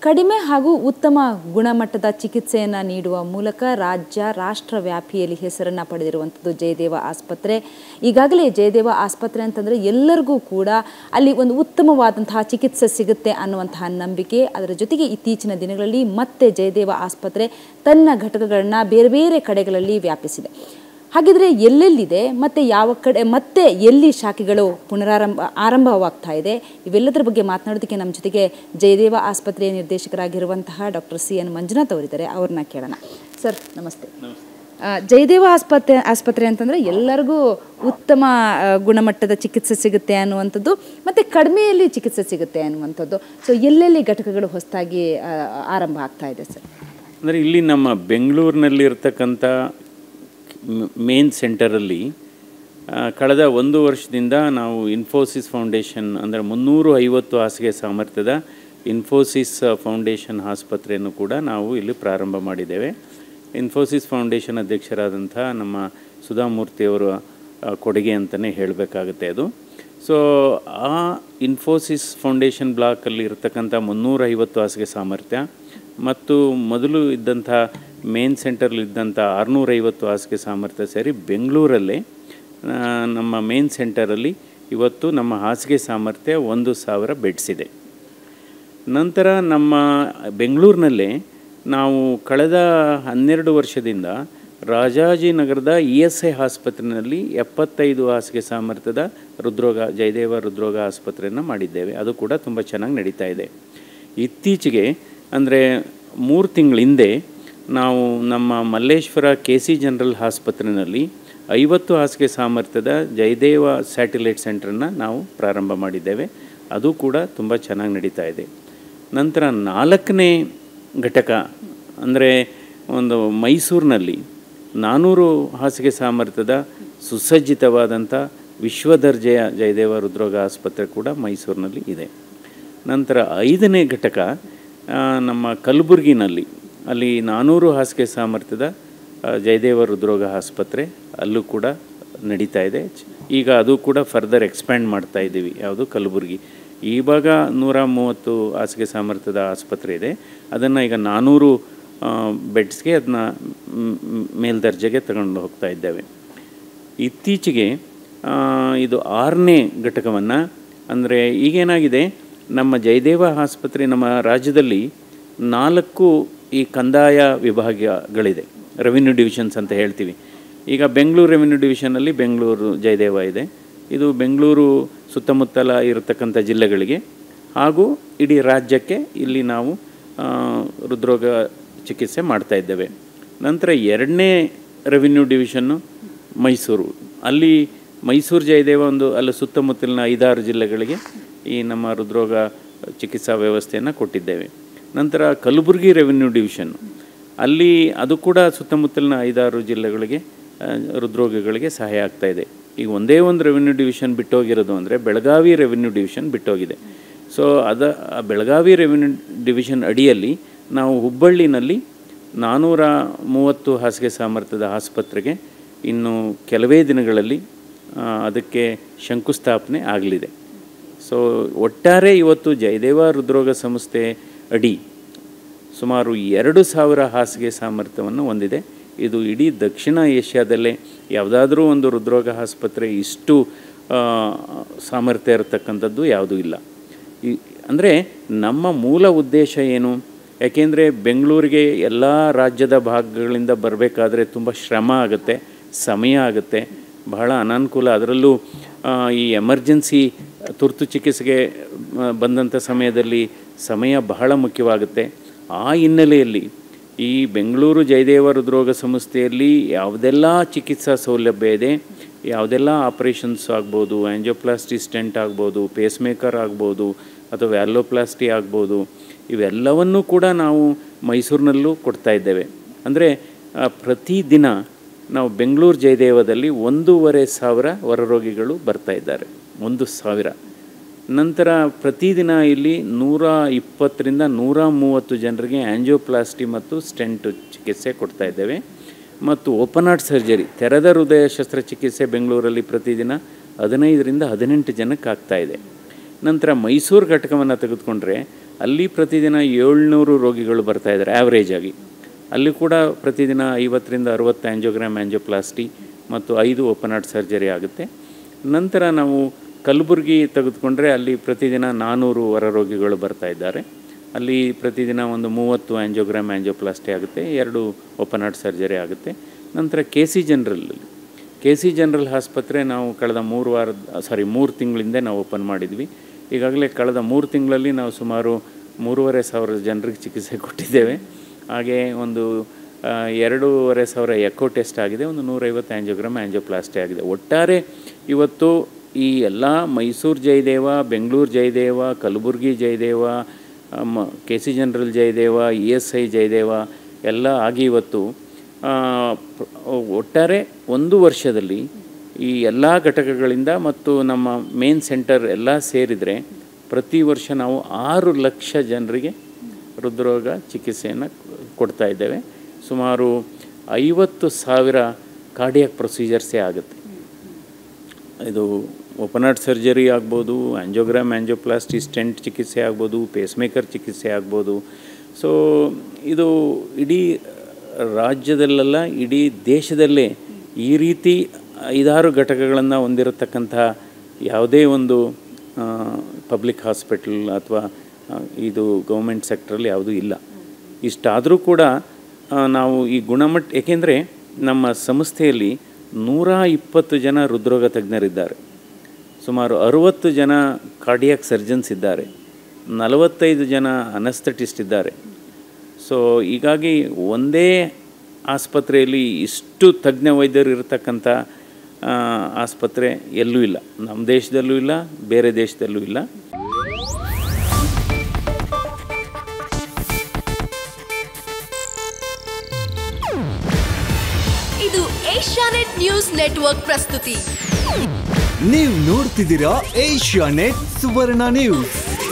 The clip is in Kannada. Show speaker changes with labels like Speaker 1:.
Speaker 1: ಕಡಿಮೆ ಹಾಗೂ ಉತ್ತಮ ಗುಣಮಟ್ಟದ ಚಿಕಿತ್ಸೆಯನ್ನು ನೀಡುವ ಮೂಲಕ ರಾಜ್ಯ ರಾಷ್ಟ್ರ ವ್ಯಾಪಿಯಲ್ಲಿ ಹೆಸರನ್ನು ಪಡೆದಿರುವಂಥದ್ದು ಜಯದೇವ ಆಸ್ಪತ್ರೆ ಈಗಾಗಲೇ ಜಯದೇವ ಆಸ್ಪತ್ರೆ ಅಂತಂದರೆ ಎಲ್ಲರಿಗೂ ಕೂಡ ಅಲ್ಲಿ ಒಂದು ಉತ್ತಮವಾದಂತಹ ಚಿಕಿತ್ಸೆ ಸಿಗುತ್ತೆ ಅನ್ನುವಂತಹ ನಂಬಿಕೆ ಅದರ ಜೊತೆಗೆ ಇತ್ತೀಚಿನ ದಿನಗಳಲ್ಲಿ ಮತ್ತೆ ಜಯದೇವ ಆಸ್ಪತ್ರೆ ತನ್ನ ಘಟಕಗಳನ್ನು ಬೇರೆ ಬೇರೆ ಕಡೆಗಳಲ್ಲಿ ವ್ಯಾಪಿಸಿದೆ ಹಾಗಿದ್ರೆ ಎಲ್ಲೆಲ್ಲಿದೆ ಮತ್ತೆ ಯಾವ ಕಡೆ ಮತ್ತೆ ಎಲ್ಲಿ ಶಾಖೆಗಳು ಪುನರಾರಂಭ ಆರಂಭವಾಗ್ತಾ ಇದೆ ಇವೆಲ್ಲದರ ಬಗ್ಗೆ ಮಾತನಾಡೋದಕ್ಕೆ ನಮ್ಮ ಜೊತೆಗೆ ಜಯದೇವ ಆಸ್ಪತ್ರೆಯ ನಿರ್ದೇಶಕರಾಗಿರುವಂತಹ ಡಾಕ್ಟರ್ ಸಿ ಎನ್ ಮಂಜುನಾಥ್ ಅವರಿದ್ದಾರೆ ಅವ್ರನ್ನ ಕೇಳೋಣ ಸರ್ ನಮಸ್ತೆ ಆ, ಜಯದೇವ ಆಸ್ಪತ್ರೆ ಆಸ್ಪತ್ರೆ ಅಂತಂದರೆ ಎಲ್ಲರಿಗೂ ಉತ್ತಮ ಆ, ಗುಣಮಟ್ಟದ ಚಿಕಿತ್ಸೆ ಸಿಗುತ್ತೆ ಅನ್ನುವಂಥದ್ದು ಮತ್ತು ಕಡಿಮೆಯಲ್ಲಿ ಚಿಕಿತ್ಸೆ ಸಿಗುತ್ತೆ ಅನ್ನುವಂಥದ್ದು ಸೊ ಎಲ್ಲೆಲ್ಲಿ ಘಟಕಗಳು ಹೊಸದಾಗಿ ಆ, ಆರಂಭ ಆಗ್ತಾ ಇದೆ ಸರ್
Speaker 2: ಅಂದರೆ ಇಲ್ಲಿ ನಮ್ಮ ಬೆಂಗಳೂರಿನಲ್ಲಿರ್ತಕ್ಕಂಥ ಮೇನ್ ಸೆಂಟರಲ್ಲಿ ಆ, ಕಳೆದ ಒಂದು ವರ್ಷದಿಂದ ನಾವು ಇನ್ಫೋಸಿಸ್ ಫೌಂಡೇಶನ್ ಅಂದರೆ ಮುನ್ನೂರು ಐವತ್ತು ಹಾಸಿಗೆ ಸಾಮರ್ಥ್ಯದ ಇನ್ಫೋಸಿಸ್ ಫೌಂಡೇಶನ್ ಆಸ್ಪತ್ರೆಯನ್ನು ಕೂಡ ನಾವು ಇಲ್ಲಿ ಪ್ರಾರಂಭ ಮಾಡಿದ್ದೇವೆ ಇನ್ಫೋಸಿಸ್ ಫೌಂಡೇಶನ್ ಅಧ್ಯಕ್ಷರಾದಂಥ ನಮ್ಮ ಸುಧಾಮೂರ್ತಿಯವರ ಆ, ಕೊಡುಗೆ ಅಂತಲೇ ಹೇಳಬೇಕಾಗುತ್ತೆ ಅದು ಸೊ ಆ ಇನ್ಫೋಸಿಸ್ ಫೌಂಡೇಶನ್ ಬ್ಲಾಕಲ್ಲಿ ಇರತಕ್ಕಂಥ ಮುನ್ನೂರೈವತ್ತು ಹಾಸಿಗೆ ಸಾಮರ್ಥ್ಯ ಮತ್ತು ಮೊದಲು ಇದ್ದಂಥ ಮೇನ್ ಸೆಂಟರ್ಲಿ ಇದ್ದಂಥ ಆರುನೂರೈವತ್ತು ಹಾಸಿಗೆ ಸಾಮರ್ಥ್ಯ ಸೇರಿ ಬೆಂಗಳೂರಲ್ಲೇ ಆ, ನಮ್ಮ ಮೇನ್ ಸೆಂಟರಲ್ಲಿ ಇವತ್ತು ನಮ್ಮ ಹಾಸಿಗೆ ಸಾಮರ್ಥ್ಯ ಒಂದು ಸಾವಿರ ಬೆಡ್ಸ್ ಇದೆ ನಂತರ ನಮ್ಮ ಬೆಂಗಳೂರಿನಲ್ಲೇ ನಾವು ಕಳೆದ ಹನ್ನೆರಡು ವರ್ಷದಿಂದ ರಾಜಾಜಿನಗರದ ಇ ಎಸ್ ಐ ಆಸ್ಪತ್ರೆಯಲ್ಲಿ ಎಪ್ಪತ್ತೈದು ಹಾಸಿಗೆ ಸಾಮರ್ಥ್ಯದ ಹೃದ್ರೋಗ ಜಯದೇವ ಹೃದ್ರೋಗ ಆಸ್ಪತ್ರೆಯನ್ನು ಮಾಡಿದ್ದೇವೆ ಅದು ಕೂಡ ತುಂಬ ಚೆನ್ನಾಗಿ ನಡೀತಾ ಇದೆ ಇತ್ತೀಚೆಗೆ ಅಂದರೆ ಮೂರು ತಿಂಗಳ ಹಿಂದೆ ನಾವು ನಮ್ಮ ಮಲ್ಲೇಶ್ವರ ಕೆ ಸಿ ಜನರಲ್ ಆಸ್ಪತ್ರೆಯಲ್ಲಿ ಐವತ್ತು ಹಾಸಿಗೆ ಸಾಮರ್ಥ್ಯದ ಜಯದೇವ ಸ್ಯಾಟಿಲೈಟ್ ಸೆಂಟ್ರನ್ನು ನಾವು ಪ್ರಾರಂಭ ಮಾಡಿದ್ದೇವೆ ಅದು ಕೂಡ ತುಂಬ ಚೆನ್ನಾಗಿ ನಡೀತಾ ಇದೆ ನಂತರ ನಾಲ್ಕನೇ ಘಟಕ ಅಂದರೆ ಒಂದು ಮೈಸೂರಿನಲ್ಲಿ ನಾನ್ನೂರು ಹಾಸಿಗೆ ಸಾಮರ್ಥ್ಯದ ಸುಸಜ್ಜಿತವಾದಂಥ ವಿಶ್ವದರ್ಜೆಯ ಜಯದೇವ ಹೃದ್ರೋಗ ಆಸ್ಪತ್ರೆ ಕೂಡ ಮೈಸೂರಿನಲ್ಲಿ ಇದೆ ನಂತರ ಐದನೇ ಘಟಕ ಆ, ನಮ್ಮ ಕಲಬುರಗಿನಲ್ಲಿ ಅಲ್ಲಿ ನಾನ್ನೂರು ಹಾಸಿಗೆ ಸಾಮರ್ಥ್ಯದ ಆ, ಜಯದೇವ ಹೃದ್ರೋಗ ಆಸ್ಪತ್ರೆ ಅಲ್ಲೂ ಕೂಡ ನಡೀತಾ ಇದೆ ಚ- ಈಗ ಅದು ಕೂಡ ಫರ್ದರ್ ಎಕ್ಸ್ಪ್ಯಾಂಡ್ ಮಾಡ್ತಾ ಇದ್ದೀವಿ ಯಾವುದು ಕಲಬುರಗಿ ಇವಾಗ ನೂರ ಮೂವತ್ತು ಹಾಸಿಗೆ ಸಾಮರ್ಥ್ಯದ ಆಸ್ಪತ್ರೆ ಇದೆ ಅದನ್ನು ಈಗ ನಾನ್ನೂರು ಬೆಡ್ಸ್ಗೆ ಅದನ್ನ ಮೇಲ್ದರ್ಜೆಗೆ ತಗೊಂಡು ಹೋಗ್ತಾ ಇದ್ದೇವೆ ಇತ್ತೀಚೆಗೆ ಆ, ಇದು ಆರನೇ ಘಟಕವನ್ನು ಅಂದರೆ ಈಗೇನಾಗಿದೆ ನಮ್ಮ ಜಯದೇವ ಆಸ್ಪತ್ರೆ ನಮ್ಮ ರಾಜ್ಯದಲ್ಲಿ ನಾಲ್ಕು ಈ ಕಂದಾಯ ವಿಭಾಗಗಳಿದೆ ರೆವಿನ್ಯೂ ಡಿವಿಷನ್ಸ್ ಅಂತ ಹೇಳ್ತೀವಿ ಈಗ ಬೆಂಗಳೂರು ರೆವಿನ್ಯೂ ಡಿವಿಷನಲ್ಲಿ ಬೆಂಗಳೂರು ಜಯದೇವ ಇದೆ ಇದು ಬೆಂಗಳೂರು ಸುತ್ತಮುತ್ತಲ ಇರತಕ್ಕಂಥ ಜಿಲ್ಲೆಗಳಿಗೆ ಹಾಗೂ ಇಡೀ ರಾಜ್ಯಕ್ಕೆ ಇಲ್ಲಿ ನಾವು ಆ, ಹೃದ್ರೋಗ ಚಿಕಿತ್ಸೆ ಮಾಡ್ತಾ ಇದ್ದೇವೆ ನಂತರ ಎರಡನೇ ರೆವಿನ್ಯೂ ಡಿವಿಷನ್ನು ಮೈಸೂರು ಅಲ್ಲಿ ಮೈಸೂರು ಜಯದೇವ ಒಂದು ಅಲ್ಲಿ ಸುತ್ತಮುತ್ತಲಿನ ಐದಾರು ಜಿಲ್ಲೆಗಳಿಗೆ ಈ ನಮ್ಮ ಹೃದ್ರೋಗ ಚಿಕಿತ್ಸಾ ವ್ಯವಸ್ಥೆಯನ್ನು ಕೊಟ್ಟಿದ್ದೇವೆ ನಂತರ ಕಲಬುರಗಿ ರೆವಿನ್ಯೂ ಡಿವಿಷನ್ ಅಲ್ಲಿ ಅದು ಕೂಡ ಸುತ್ತಮುತ್ತಲಿನ ಐದಾರು ಜಿಲ್ಲೆಗಳಿಗೆ ಆ, ಹೃದ್ರೋಗಿಗಳಿಗೆ ಸಹಾಯ ಆಗ್ತಾ ಇದೆ ಈಗ ಒಂದೇ ಒಂದು ರೆವಿನ್ಯೂ ಡಿವಿಷನ್ ಬಿಟ್ಟೋಗಿರೋದು ಅಂದರೆ ಬೆಳಗಾವಿ ರೆವಿನ್ಯೂ ಡಿವಿಷನ್ ಬಿಟ್ಟೋಗಿದೆ ಸೊ ಅದ ಆ ಬೆಳಗಾವಿ ರೆವಿನ್ಯೂ ಡಿವಿಷನ್ ಅಡಿಯಲ್ಲಿ ನಾವು ಹುಬ್ಬಳ್ಳಿನಲ್ಲಿ ನಾನ್ನೂರ ಮೂವತ್ತು ಹಾಸಿಗೆ ಸಾಮರ್ಥ್ಯದ ಆಸ್ಪತ್ರೆಗೆ ಇನ್ನು ಕೆಲವೇ ದಿನಗಳಲ್ಲಿ ಆ, ಅದಕ್ಕೆ ಶಂಕುಸ್ಥಾಪನೆ ಆಗಲಿದೆ ಸೊ ಒಟ್ಟಾರೆ ಇವತ್ತು ಜಯದೇವ ಹೃದ್ರೋಗ ಸಂಸ್ಥೆ ಅಡಿ ಸುಮಾರು ಎರಡು ಸಾವಿರ ಹಾಸಿಗೆ ಸಾಮರ್ಥ್ಯವನ್ನು ಹೊಂದಿದೆ ಇದು ಇಡೀ ದಕ್ಷಿಣ ಏಷ್ಯಾದಲ್ಲೇ ಯಾವುದಾದ್ರೂ ಒಂದು ಹೃದ್ರೋಗ ಆಸ್ಪತ್ರೆ ಇಷ್ಟು ಆ, ಸಾಮರ್ಥ್ಯ ಇರತಕ್ಕಂಥದ್ದು ಯಾವುದೂ ಇಲ್ಲ ಈ ಅಂದರೆ ನಮ್ಮ ಮೂಲ ಉದ್ದೇಶ ಏನು ಯಾಕೆಂದರೆ ಬೆಂಗಳೂರಿಗೆ ಎಲ್ಲ ರಾಜ್ಯದ ಭಾಗಗಳಿಂದ ಬರಬೇಕಾದ್ರೆ ತುಂಬ ಶ್ರಮ ಆಗುತ್ತೆ ಸಮಯ ಆಗುತ್ತೆ ಬಹಳ ಅನಾನುಕೂಲ ಅದರಲ್ಲೂ ಆ, ಈ ಎಮರ್ಜೆನ್ಸಿ ತುರ್ತು ಚಿಕಿತ್ಸೆಗೆ ಆ, ಬಂದಂಥ ಸಮಯದಲ್ಲಿ ಸಮಯ ಬಹಳ ಮುಖ್ಯವಾಗುತ್ತೆ ಆ ಹಿನ್ನೆಲೆಯಲ್ಲಿ ಈ ಬೆಂಗಳೂರು ಜಯದೇವ ಹೃದ್ರೋಗ ಸಂಸ್ಥೆಯಲ್ಲಿ ಯಾವುದೆಲ್ಲ ಚಿಕಿತ್ಸಾ ಸೌಲಭ್ಯ ಇದೆ ಯಾವುದೆಲ್ಲ ಆಪರೇಷನ್ಸ್ ಆಗ್ಬೋದು ಆ್ಯಂಜೋಪ್ಲಾಸ್ಟಿ ಸ್ಟೆಂಟ್ ಆಗ್ಬೋದು ಪೇಸ್ಮೇಕರ್ ಆಗ್ಬೋದು ಅಥವಾ ವ್ಯಾಲೋಪ್ಲಾಸ್ಟಿ ಆಗ್ಬೋದು ಇವೆಲ್ಲವನ್ನೂ ಕೂಡ ನಾವು ಮೈಸೂರಿನಲ್ಲೂ ಕೊಡ್ತಾ ಇದ್ದೇವೆ ಅಂದರೆ ಪ್ರತಿದಿನ ನಾವು ಬೆಂಗಳೂರು ಜಯದೇವದಲ್ಲಿ ಒಂದೂವರೆ ಸಾವಿರ ಹೊರರೋಗಿಗಳು ಬರ್ತಾ ಇದ್ದಾರೆ ಒಂದು ಸಾವಿರ ನಂತರ ಪ್ರತಿದಿನ ಇಲ್ಲಿ ನೂರ ಇಪ್ಪತ್ತರಿಂದ ನೂರ ಮೂವತ್ತು ಜನರಿಗೆ ಆ್ಯಂಜಿಯೋಪ್ಲಾಸ್ಟಿ ಮತ್ತು ಸ್ಟೆಂಟ್ ಚಿಕಿತ್ಸೆ ಕೊಡ್ತಾ ಇದ್ದೇವೆ ಮತ್ತು ಓಪನ್ ಹಾರ್ಟ್ ಸರ್ಜರಿ ತೆರೆದ ಹೃದಯ ಶಸ್ತ್ರಚಿಕಿತ್ಸೆ ಬೆಂಗಳೂರಲ್ಲಿ ಪ್ರತಿದಿನ ಹದಿನೈದರಿಂದ ಹದಿನೆಂಟು ಜನಕ್ಕೆ ಆಗ್ತಾ ಇದೆ ನಂತರ ಮೈಸೂರು ಘಟಕವನ್ನು ತೆಗೆದುಕೊಂಡ್ರೆ ಅಲ್ಲಿ ಪ್ರತಿದಿನ ಏಳ್ನೂರು ರೋಗಿಗಳು ಬರ್ತಾ ಇದ್ದಾರೆ ಆ್ಯಾವ್ರೇಜ್ ಆಗಿ ಅಲ್ಲಿ ಕೂಡ ಪ್ರತಿದಿನ ಐವತ್ತರಿಂದ ಅರುವತ್ತು ಆ್ಯಂಜೋಗ್ರಾಮ್ ಆ್ಯಂಜೋಪ್ಲಾಸ್ಟಿ ಮತ್ತು ಐದು ಓಪನ್ ಹಾರ್ಟ್ ಸರ್ಜರಿ ಆಗುತ್ತೆ ನಂತರ ನಾವು ಕಲಬುರಗಿ ತೆಗೆದುಕೊಂಡ್ರೆ ಅಲ್ಲಿ ಪ್ರತಿದಿನ ನಾನ್ನೂರು ಹೊರ ರೋಗಿಗಳು ಬರ್ತಾ ಇದ್ದಾರೆ ಅಲ್ಲಿ ಪ್ರತಿದಿನ ಒಂದು ಮೂವತ್ತು ಆ್ಯಂಜೋಗ್ರಾಮ್ ಆ್ಯಂಜೋಪ್ಲಾಸ್ಟಿ ಆಗುತ್ತೆ ಎರಡು ಓಪನ್ ಹಾರ್ಟ್ ಸರ್ಜರಿ ಆಗುತ್ತೆ ನಂತರ ಕೆ ಸಿ ಜನರಲಲ್ಲಿ ಕೆ ಸಿ ಜನರಲ್ ಆಸ್ಪತ್ರೆ ನಾವು ಕಳೆದ ಮೂರು ವಾರದ ಸಾರಿ ಮೂರು ತಿಂಗಳಿಂದ ನಾವು ಓಪನ್ ಮಾಡಿದ್ವಿ ಈಗಾಗಲೇ ಕಳೆದ ಮೂರು ತಿಂಗಳಲ್ಲಿ ನಾವು ಸುಮಾರು ಮೂರುವರೆ ಸಾವಿರ ಜನರಿಗೆ ಚಿಕಿತ್ಸೆ ಕೊಟ್ಟಿದ್ದೇವೆ ಹಾಗೆ ಒಂದು ಆ, ಎರಡೂವರೆ ಸಾವಿರ ಎಕೋ ಟೆಸ್ಟ್ ಆಗಿದೆ ಒಂದು ನೂರೈವತ್ತು ಆ್ಯಂಜೋಗ್ರಾಮ್ ಆ್ಯಂಜೋಪ್ಲಾಸ್ಟಿ ಆಗಿದೆ ಒಟ್ಟಾರೆ ಇವತ್ತು ಈ ಎಲ್ಲ Mysuru Jayadeva Bengaluru Jayadeva Kalaburagi Jayadeva K C general Jayadeva E S I Jayadeva ಎಲ್ಲ ಆಗಿ ಇವತ್ತು ಆ, ಪ- ಒಟ್ಟಾರೆ ಒಂದು ವರ್ಷದಲ್ಲಿ ಈ ಎಲ್ಲ ಘಟಕಗಳಿಂದ ಮತ್ತು ನಮ್ಮ ಮೇನ್ ಸೆಂಟರ್ ಎಲ್ಲ ಸೇರಿದರೆ ಪ್ರತಿ ವರ್ಷ ನಾವು ಆರು ಲಕ್ಷ ಜನರಿಗೆ ಹೃದ್ರೋಗ ಚಿಕಿತ್ಸೆಯನ್ನು ಕೊಡ್ತಾ ಇದ್ದೇವೆ ಸುಮಾರು ಐವತ್ತು ಸಾವಿರ ಕಾರ್ಡಿಯಾಕ್ ಪ್ರೊಸೀಜರ್ಸೇ ಆಗುತ್ತೆ ಇದು ಓಪನ್ ಹಾರ್ಟ್ ಸರ್ಜರಿ ಆಗ್ಬೋದು ಆ್ಯಂಜೋಗ್ರಾಮ್ ಆ್ಯಂಜೋಪ್ಲಾಸ್ಟಿ ಸ್ಟೆಂಟ್ ಚಿಕಿತ್ಸೆ ಆಗ್ಬೋದು ಪೇಸ್ಮೇಕರ್ ಚಿಕಿತ್ಸೆ ಆಗ್ಬೋದು ಸೊ ಇದು ಇಡೀ ರಾಜ್ಯದಲ್ಲೆಲ್ಲ ಇಡೀ ದೇಶದಲ್ಲೇ ಈ ರೀತಿ ಐದಾರು ಘಟಕಗಳನ್ನು ಹೊಂದಿರತಕ್ಕಂಥ ಯಾವುದೇ ಒಂದು ಪಬ್ಲಿಕ್ ಹಾಸ್ಪಿಟಲ್ ಅಥವಾ ಇದು ಗೌರ್ಮೆಂಟ್ ಸೆಕ್ಟ್ರಲ್ಲಿ ಯಾವುದೂ ಇಲ್ಲ ಇಷ್ಟಾದರೂ ಕೂಡ ಆ, ನಾವು ಈ ಗುಣಮಟ್ಟ ಏಕೆಂದರೆ ನಮ್ಮ ಸಂಸ್ಥೆಯಲ್ಲಿ ನೂರ ಇಪ್ಪತ್ತು ಜನ ಹೃದ್ರೋಗ ತಜ್ಞರಿದ್ದಾರೆ ಸುಮಾರು ಅರುವತ್ತು ಜನ ಕಾರ್ಡಿಯಾಕ್ ಸರ್ಜನ್ಸ್ ಇದ್ದಾರೆ ನಲವತ್ತೈದು ಜನ ಅನಸ್ಥೆಟಿಸ್ಟ್ ಇದ್ದಾರೆ ಸೊ ಹೀಗಾಗಿ ಒಂದೇ ಆಸ್ಪತ್ರೆಯಲ್ಲಿ ಇಷ್ಟು ತಜ್ಞ ವೈದ್ಯರು ಇರತಕ್ಕಂಥ ಆ, ಆಸ್ಪತ್ರೆ ಎಲ್ಲೂ ಇಲ್ಲ ನಮ್ಮ ದೇಶದಲ್ಲೂ ಇಲ್ಲ ಬೇರೆ ದೇಶದಲ್ಲೂ ಇಲ್ಲ
Speaker 3: ಇದು ಏಷ್ಯಾನೆಟ್ ನ್ಯೂಸ್ ನೆಟ್ವರ್ಕ್ ಪ್ರಸ್ತುತಿ
Speaker 4: ನೀವು ನೋಡ್ತಿದ್ದೀರಾ ಏಷ್ಯಾ ನೆಟ್ ಸುವರ್ಣ ನ್ಯೂಸ್